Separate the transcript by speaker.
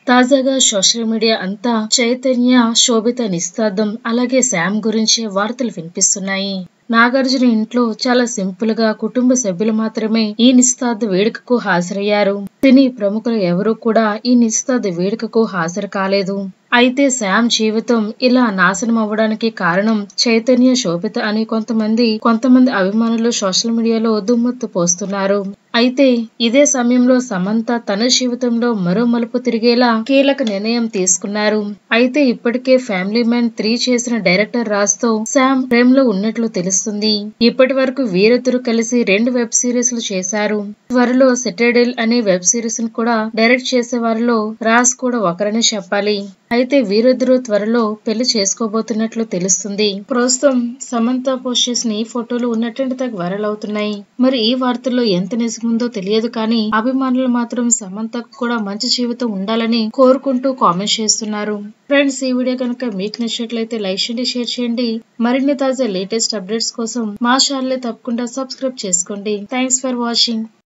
Speaker 1: తాజాగా social media అంతా చైతన్య శోభిత నిస్తార్థం అలాగే శామ్ గురించే వార్తలు వినిపిస్తున్నాయి నాగార్జున ఇంట్లో చాలా సింపుల్ గా కుటుంబ సభ్యులు మాత్రమే ఈ నిశ్చితార్థ వేడుకకు హాజరయ్యారు సినీ ప్రముఖులు ఎవరూ కూడా ఈ నిశ్చితార్థ వేడుకకు హాజరు కాలేదు అయితే శామ్ జీవితం ఇలా నాశనం అవ్వడానికి కారణం చైతన్య శోభిత అని కొంతమంది కొంతమంది అభిమానులు సోషల్ మీడియాలో దుమ్మెత్తు పోస్తున్నారు అయితే ఇదే సమయంలో సమంత తన జీవితంలో మరో మలుపు తిరిగేలా కీలక నిర్ణయం తీసుకున్నారు అయితే ఇప్పటికే ఫ్యామిలీ మ్యాన్ త్రీ చేసిన డైరెక్టర్ రాజ్ తో శామ్ ప్రేమ్ లో ఉన్నట్లు తెలుస్తుంది ఇప్పటి వరకు వీరిద్దరు కలిసి రెండు వెబ్ సిరీస్లు చేశారు త్వరలో సెటర్డేల్ అనే వెబ్ సిరీస్ ను కూడా డైరెక్ట్ చేసే వారిలో రాజ్ కూడా ఒకరని చెప్పాలి అయితే వీరిద్దరూ త్వరలో పెళ్లి చేసుకోబోతున్నట్లు తెలుస్తుంది ప్రస్తుతం సమంత పోస్ట్ చేసిన ఈ ఫోటోలు ఉన్నటువంటి తగ్గ వైరల్ అవుతున్నాయి మరి ఈ వార్తల్లో ఎంత నిజముందో తెలియదు కానీ అభిమానులు మాత్రం సమంతకు కూడా మంచి జీవితం ఉండాలని కోరుకుంటూ కామెంట్ చేస్తున్నారు ఫ్రెండ్స్ ఈ వీడియో కనుక మీకు నచ్చినట్లయితే లైక్ చేయండి షేర్ చేయండి మరిన్ని తాజా లేటెస్ట్ అప్డేట్స్ కోసం మా ఛానల్ తప్పకుండా సబ్స్క్రైబ్ చేసుకోండి థ్యాంక్స్ ఫర్ వాచింగ్